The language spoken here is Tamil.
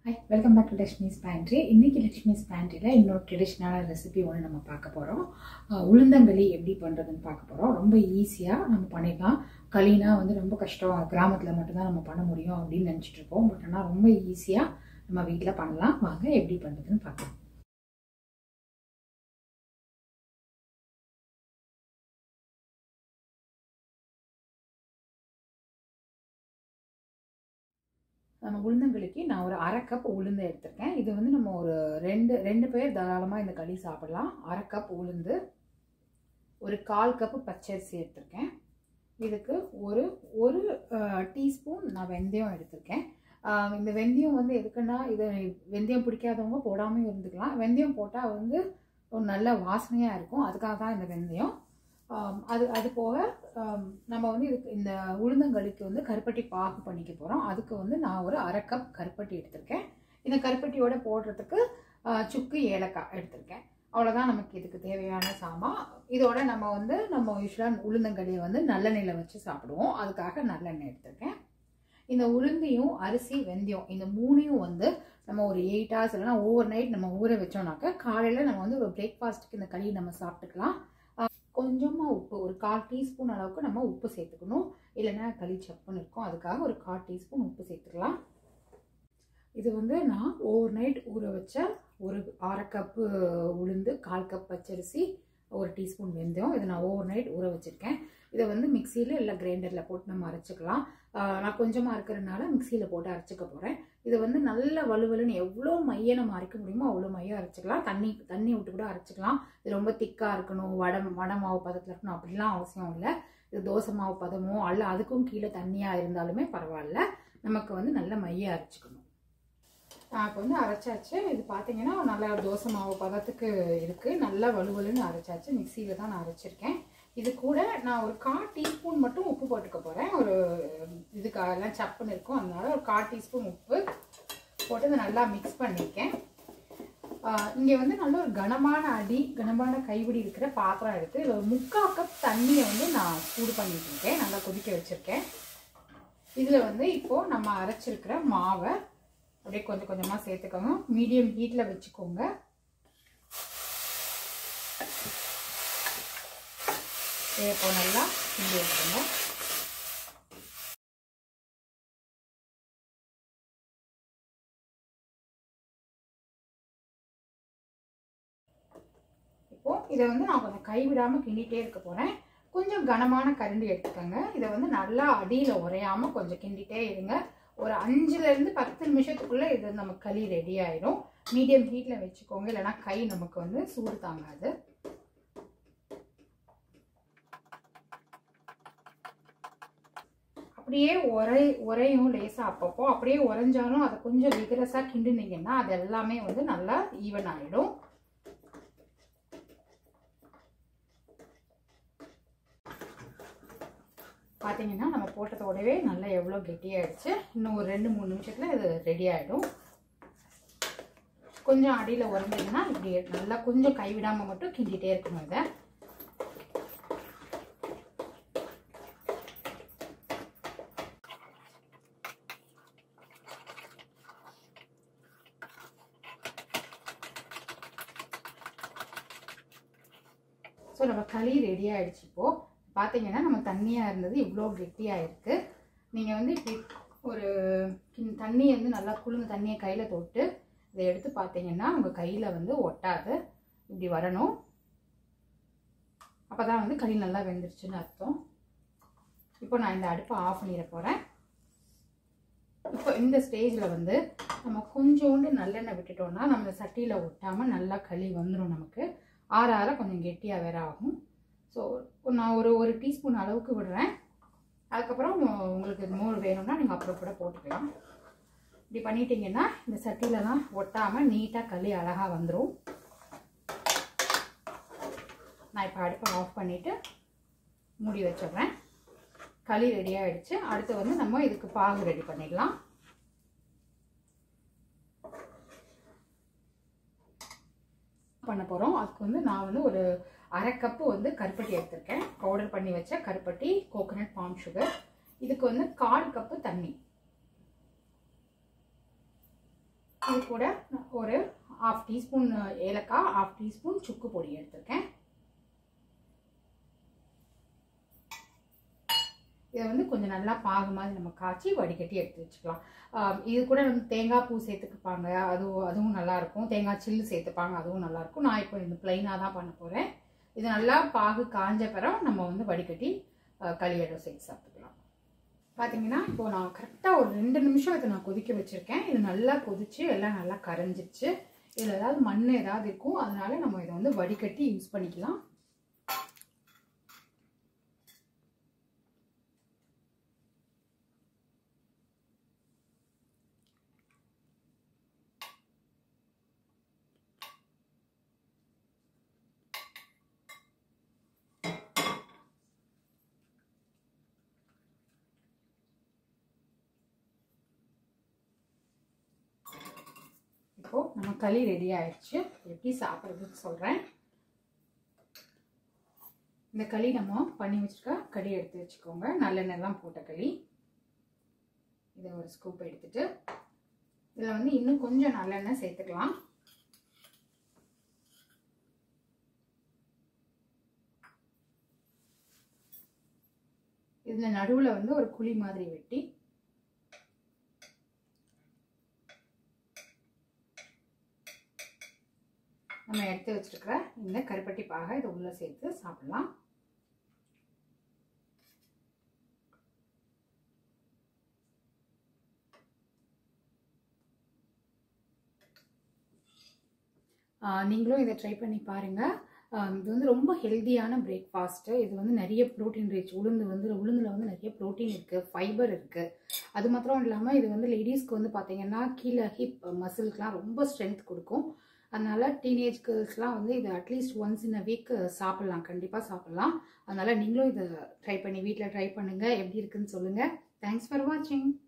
hi welcome back to Lakshmi's pantry இன்றைக்கி லக்ஷ்மிஸ் பேண்ட்ரியில் இன்னொரு ட்ரெடிஷ்னலான ரெசிபி ஒன்று நம்ம பார்க்க போகிறோம் உளுந்தங்களி எப்படி பண்ணுறதுன்னு பார்க்க போகிறோம் ரொம்ப ஈஸியாக நம்ம பண்ணிடலாம் களினா வந்து ரொம்ப கஷ்டம் கிராமத்தில் மட்டும்தான் நம்ம பண்ண முடியும் அப்படின்னு நினச்சிட்டு இருக்கோம் பட் ஆனால் ரொம்ப ஈஸியாக நம்ம வீட்டில் பண்ணலாம் வாங்க எப்படி பண்ணுறதுன்னு பார்க்கலாம் நம்ம உளுந்தங்களிக்கு நான் ஒரு அரை கப் உளுந்து எடுத்திருக்கேன் இது வந்து நம்ம ஒரு ரெண்டு ரெண்டு பேர் தாராளமாக இந்த களி சாப்பிடலாம் அரை கப் உளுந்து ஒரு கால் கப்பு பச்சரிசி எடுத்திருக்கேன் இதுக்கு ஒரு ஒரு டீஸ்பூன் நான் வெந்தயம் எடுத்திருக்கேன் இந்த வெந்தயம் வந்து எதுக்குன்னா இது வெந்தயம் பிடிக்காதவங்க போடாமல் இருந்துக்கலாம் வெந்தயம் போட்டால் வந்து ஒரு நல்ல வாசனையாக இருக்கும் அதுக்காக தான் இந்த வெந்தயம் அது அது போக நம்ம வந்து இதுக்கு இந்த உளுந்தங்களிக்கு வந்து கருப்பட்டி பாகு பண்ணிக்க போகிறோம் அதுக்கு வந்து நான் ஒரு அரை கப் கருப்பட்டி எடுத்திருக்கேன் இந்த கருப்பட்டியோட போடுறதுக்கு சுக்கு ஏலக்காய் எடுத்திருக்கேன் அவ்வளோதான் நமக்கு இதுக்கு தேவையான சாமான் இதோட நம்ம வந்து நம்ம யூஸ்வலாக உளுந்தங்களியை வந்து நல்லெண்ணெயில் வச்சு சாப்பிடுவோம் அதுக்காக நல்லெண்ணெய் எடுத்திருக்கேன் இந்த உளுந்தையும் அரிசி வெந்தயம் இந்த மூணையும் வந்து நம்ம ஒரு எயிட் ஹவர்ஸ் இல்லைனா ஓவர் நைட் நம்ம ஊற வச்சோம்னாக்க காலையில் நம்ம வந்து ஒரு பிரேக்ஃபாஸ்ட்டுக்கு இந்த களி நம்ம சாப்பிட்டுக்கலாம் கொஞ்சமாக உப்பு ஒரு கால் டீஸ்பூன் அளவுக்கு நம்ம உப்பு சேர்த்துக்கணும் இல்லைன்னா களி சப்புன்னு இருக்கும் அதுக்காக ஒரு கால் டீஸ்பூன் உப்பு சேர்த்துக்கலாம் இது வந்து நான் ஓவர் நைட் ஊற வச்ச ஒரு அரை கப்பு உளுந்து கால் கப் பச்சரிசி ஒரு டீஸ்பூன் வெந்தயம் இதை நான் ஓவர் நைட் ஊற வச்சுருக்கேன் இதை வந்து மிக்சியில் இல்லை கிரைண்டரில் போட்டு நம்ம அரைச்சிக்கலாம் நான் கொஞ்சமாக இருக்கிறதுனால மிக்சியில் போட்டு அரைச்சிக்க போகிறேன் இது வந்து நல்ல வலுவலுன்னு எவ்வளோ மைய நம்ம அரைக்க முடியுமோ அவ்வளோ மையம் அரைச்சிக்கலாம் தண்ணி தண்ணி விட்டு கூட அரைச்சிக்கலாம் இது ரொம்ப திக்காக இருக்கணும் வடை வடை மாவு பதத்தில் இருக்கணும் அப்படிலாம் அவசியம் இல்லை இது தோசை மாவு பதமோ அல்ல அதுக்கும் கீழே தண்ணியாக இருந்தாலுமே பரவாயில்ல நமக்கு வந்து நல்ல மைய அரைச்சிக்கணும் நான் இப்போ வந்து அரைச்சாச்சு இது பார்த்தீங்கன்னா நல்லா தோசை மாவு பதத்துக்கு இருக்குது நல்லா வலுவலுன்னு அரைச்சாச்சு மிக்சியில் தான் நான் அரைச்சிருக்கேன் இது கூட நான் ஒரு கால் டீஸ்பூன் மட்டும் உப்பு போட்டுக்க போகிறேன் ஒரு இதுக்காகலாம் சப்புன்னு இருக்கும் அதனால ஒரு கால் டீஸ்பூன் உப்பு போட்டு இதை நல்லா மிக்ஸ் பண்ணியிருக்கேன் இங்கே வந்து நல்ல ஒரு கனமான அடி கனமான கைவிடி இருக்கிற பாத்திரம் எடுத்து இதில் ஒரு முக்கால் கப் தண்ணியை வந்து நான் சூடு பண்ணிட்டு இருக்கேன் நல்லா கொதிக்க வச்சுருக்கேன் இதில் வந்து இப்போது நம்ம அரைச்சிருக்கிற மாவை அப்படியே கொஞ்சம் கொஞ்சமாக சேர்த்துக்கோங்க மீடியம் ஹீட்டில் வச்சுக்கோங்க இப்போ நல்லா கிண்டி வச்சுருங்க இப்போ இதை வந்து நான் கொஞ்சம் கைவிடாமல் கிண்டிகிட்டே இருக்க போகிறேன் கொஞ்சம் கனமான கரண்டி எடுத்துக்கோங்க இதை வந்து நல்லா அடியில் உரையாமல் கொஞ்சம் கிண்டிகிட்டே இருங்க ஒரு அஞ்சுலேருந்து பத்து நிமிஷத்துக்குள்ளே இது நம்ம களி ரெடி ஆயிடும் மீடியம் ஹீட்டில் வச்சுக்கோங்க இல்லைனா கை நமக்கு வந்து சூடு தாங்காது அப்படியே உரை உரையும் லேசாக அப்பப்போ அப்படியே உறைஞ்சாலும் அதை கொஞ்சம் விகரஸாக கிண்டுனீங்கன்னா அது எல்லாமே வந்து நல்லா ஈவன் ஆகிடும் பார்த்தீங்கன்னா நம்ம போட்டதோடவே நல்லா எவ்வளோ கெட்டியாகிடுச்சு இன்னும் ஒரு ரெண்டு மூணு நிமிஷத்தில் இது ரெடி ஆகிடும் கொஞ்சம் அடியில் உறந்ததுன்னா இப்படி நல்லா கொஞ்சம் கைவிடாமல் மட்டும் கிண்டிகிட்டே இருக்கணும் இதை ஸோ நம்ம களி ரெடி ஆகிடுச்சு இப்போது பார்த்தீங்கன்னா நம்ம தண்ணியாக இருந்தது இவ்வளோ கெட்டியாக இருக்குது நீங்கள் வந்து இப்படி ஒரு தண்ணியை வந்து நல்லா குளிர்ந்த தண்ணியை கையில் தொட்டு இதை எடுத்து பார்த்தீங்கன்னா உங்கள் கையில் வந்து ஒட்டாது இப்படி வரணும் அப்போ தான் வந்து களி நல்லா வெந்துருச்சுன்னு அர்த்தம் இப்போ நான் இந்த அடுப்பை ஆஃப் பண்ணிட போகிறேன் இப்போ இந்த ஸ்டேஜில் வந்து நம்ம கொஞ்சோண்டு நல்லெண்ணெய் விட்டுட்டோம்னா நம்ம சட்டியில் ஒட்டாமல் நல்லா களி வந்துடும் நமக்கு ஆற ஆற கொஞ்சம் கெட்டியாக வேற ஆகும் ஸோ நான் ஒரு ஒரு டீஸ்பூன் அளவுக்கு விடுறேன் அதுக்கப்புறம் உங்களுக்கு மோர் வேணும்னா நீங்கள் அப்புறம் கூட போட்டுக்கலாம் இப்படி பண்ணிட்டீங்கன்னா இந்த சட்டிலலாம் ஒட்டாமல் நீட்டாக களி அழகாக வந்துடும் நான் இப்போ அடுப்பை ஆஃப் பண்ணிவிட்டு மூடி வச்சிடுறேன் களி ரெடி ஆகிடுச்சு அடுத்து வந்து நம்ம இதுக்கு பாகு ரெடி பண்ணிடலாம் பண்ண போகிறோம் அதுக்கு வந்து நான் வந்து ஒரு அரை கப்பு வந்து கருப்பட்டி எடுத்திருக்கேன் பவுடர் பண்ணி வச்ச கருப்பட்டி கோகோனட் பாம் சுகர் இதுக்கு வந்து கால் கப்பு தண்ணி இது கூட ஒரு ஹாஃப் டீஸ்பூன் ஏலக்காய் ஹாஃப் டீஸ்பூன் சுக்கு பொடி எடுத்திருக்கேன் இதை வந்து கொஞ்சம் நல்லா பாகு மாதிரி நம்ம காய்ச்சி வடிகட்டி எடுத்து வச்சுக்கலாம் ஆஹ் இது கூட வந்து தேங்காய் பூ சேர்த்துக்குப்பாங்க அதுவும் அதுவும் நல்லா இருக்கும் தேங்காய் சில்லு சேர்த்துப்பாங்க அதுவும் நல்லா இருக்கும் நான் இப்போ இந்த பிளைனாக தான் பண்ண போகிறேன் இது நல்லா பாகு காஞ்ச பிறகு நம்ம வந்து வடிகட்டி ஆஹ் களியடம் சேர்த்து சாப்பிட்டுக்கலாம் பார்த்தீங்கன்னா இப்போ நான் கரெக்டாக ஒரு ரெண்டு நிமிஷம் இதை நான் கொதிக்க வச்சுருக்கேன் இது நல்லா கொதிச்சு எல்லாம் நல்லா கரைஞ்சிருச்சு இதில் ஏதாவது மண் ஏதாவது இருக்கும் அதனால நம்ம இதை வந்து வடிகட்டி யூஸ் பண்ணிக்கலாம் இப்போ நம்ம களி ரெடி ஆயிடுச்சு எப்படி சாப்பிட்றதுன்னு சொல்கிறேன் இந்த களி நம்ம பண்ணி வச்சுருக்க களி எடுத்து வச்சுக்கோங்க நல்லெண்ணெய்லாம் போட்ட களி இதை ஒரு ஸ்கூப் எடுத்துட்டு இதில் வந்து இன்னும் கொஞ்சம் நல்லெண்ணெய் சேர்த்துக்கலாம் இதில் நடுவில் வந்து ஒரு குழி மாதிரி வெட்டி நம்ம எடுத்து வச்சிருக்கிற இந்த கருப்பட்டி பாகை இதை உள்ளே சேர்த்து சாப்பிடலாம் நீங்களும் இதை ட்ரை பண்ணி பாருங்கள் இது வந்து ரொம்ப ஹெல்த்தியான பிரேக்ஃபாஸ்ட்டு இது வந்து நிறைய ப்ரோட்டீன் ரிச் உளுந்து வந்து உளுந்தில் வந்து நிறைய ப்ரோட்டீன் இருக்குது ஃபைபர் இருக்குது அது மாத்திரம் இல்லாமல் இது வந்து லேடிஸ்க்கு வந்து பார்த்தீங்கன்னா கீழே ஹிப் மசிலுக்குலாம் ரொம்ப ஸ்ட்ரென்த் கொடுக்கும் அதனால் டீனேஜ் கேர்ள்ஸ்லாம் வந்து இதை at least once in a week சாப்பிட்லாம் கண்டிப்பாக சாப்பிட்லாம் அதனால் நீங்களும் இதை ட்ரை பண்ணி வீட்டில் ட்ரை பண்ணுங்கள் எப்படி இருக்குன்னு சொல்லுங்கள் தேங்க்ஸ் ஃபார் வாட்சிங்